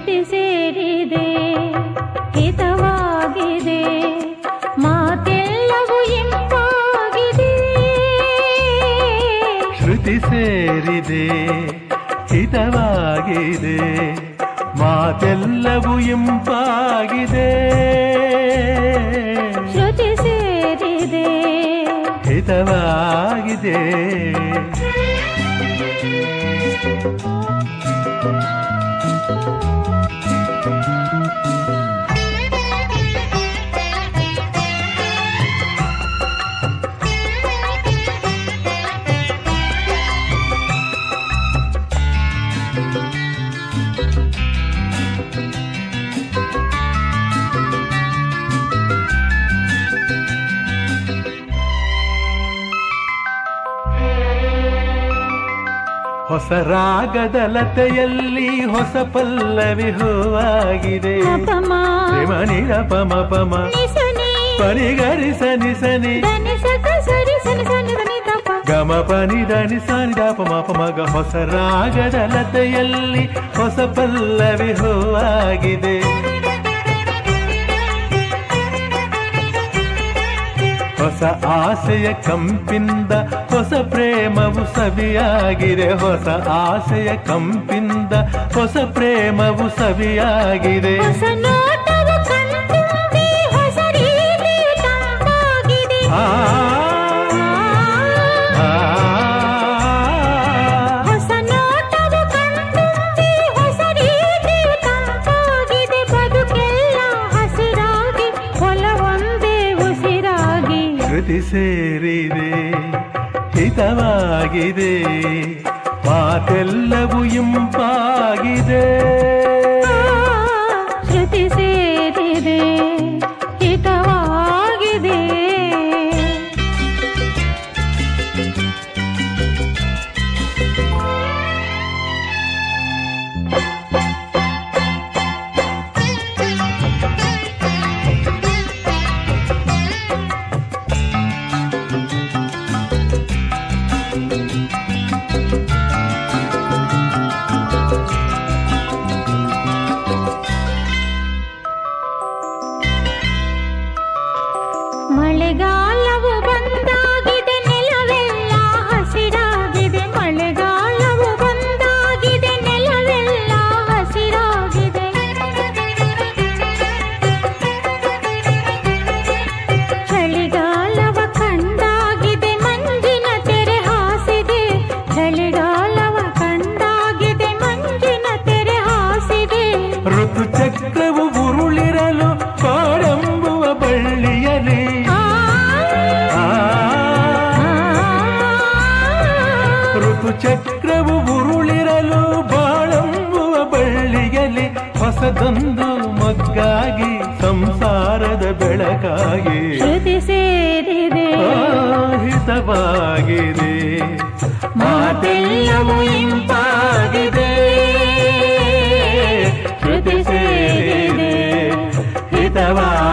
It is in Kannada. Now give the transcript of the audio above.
ಶ್ರುತಿ ಸೇರಿದೆ ಹಿತವಾಗಿದೆ ಮಾತೆಲ್ಲವೂ ಇಂಪಾಗಿದೆ ಶ್ರುತಿ ಸೇರಿದೆ ಹಿತವಾಗಿದೆ ಮಾತೆಲ್ಲವೂ ಇಂಪಾಗಿದೆ ಶ್ರುತಿ ಸೇರಿದೆ ಹಿತವಾಗಿದೆ ಹೊಸ ರಾಗದ ಲತೆಯಲ್ಲಿ ಹೊಸ ಪಲ್ಲವಿ ಹೂವಾಗಿದೆ ಅಪಮ ಪ್ರೇಮ ನಿರಪಮ ಪಮ ನಿಸನಿ ಪರಿಗರಿಸ ನಿಸನಿ ಧನಿ ಸಕ ಸರಿ ಸನಿ ಸನಿ ಧನಿ ತಪ ಗಮ ಪನಿ ಧನಿ ಸಾನಿ ದಾಪ ಮಾಪ ಮಗ ಹೊಸ ರಾಗದ ಲತೆಯಲ್ಲಿ ಹೊಸ ಪಲ್ಲವಿ ಹೂವಾಗಿದೆ ಹೊಸ ಆಸೆಯ ಕಂಪಿಂದ ಹೊಸ ಪ್ರೇಮವು ಸವಿಯಾಗಿದೆ ಹೊಸ ಆಸೆಯ ಕಂಪಿಂದ ಹೊಸ ಪ್ರೇಮವು ಸವಿಯಾಗಿದೆ ಹೊಸ ನೋಟವು ಕಣ್ತುಂಬಿ ಹೊಸ ರೀತಿ ತಂಪಾಗಿದೆ ಆ, ಆ, ಹೊಸ ನೋಟವು ಕಣ್ತುಂಬಿ ಹೊಸ ರೀತಿ ತಂಪಾಗಿದೆ ಬದುಕೆಲ್ಲ ಹಸಿರಾಗಿ ಹೊಲವೊಂದೇ ಉಸಿರಾಗಿ ಶ್ರುತಿ ಸೇರಿದೆ ಹಿತವಾಗಿದೆ ಮಾತೆಲ್ಲವೂ ಇಂಪಾಗಿದೆ ಶ್ರುತಿ ಸೇರಿದೆ ಹಿತವಾಗಿದೆ ಮಳೆಗಾಲವು ಬಂದಾಗಿದೆ ನೆಲವೆಲ್ಲ ಹಸಿರಾಗಿದೆ ಮಳೆಗಾಲವು ಬಂದಾಗಿದೆ ನೆಲವೆಲ್ಲ ಹಸಿರಾಗಿದೆ ಚಳಿಗಾಲವ ಕಂಡಾಗಿದೆ ಮಂಜಿನ ತೆರೆ ಹಾಸಿದೆ ಚಳಿಗಾಲವ ಕಂಡಾಗಿದೆ ಮಂಜಿನ ತೆರೆ ಹಾಸಿದೆ ಋತು ಚಕ್ರವು ಉರುಳಿರಲು ಕಾಡೆಂಬುವ ಬಳ್ಳಿಯಲಿ ಆ, ಆ, ಋತು ಚಕ್ರವು ಉರುಳಿರಲು ಬಾಳೆಂಬುವ ಬಳ್ಳಿಯಲಿ ಹೊಸದೊಂದು ಮಗ್ಗಾಗಿ ಸಂಸಾರದ ಬೆಳಕಾಗಿ ಶ್ರುತಿ ಸೇರಿದೆ ಹಿತವಾಗಿದೆ ಮಾತೆಲ್ಲವೂ ಇಂಪಾಗಿದೆ ಶ್ರುತಿ ಸೇರಿದೆ ಹಿತವಾಗಿದೆ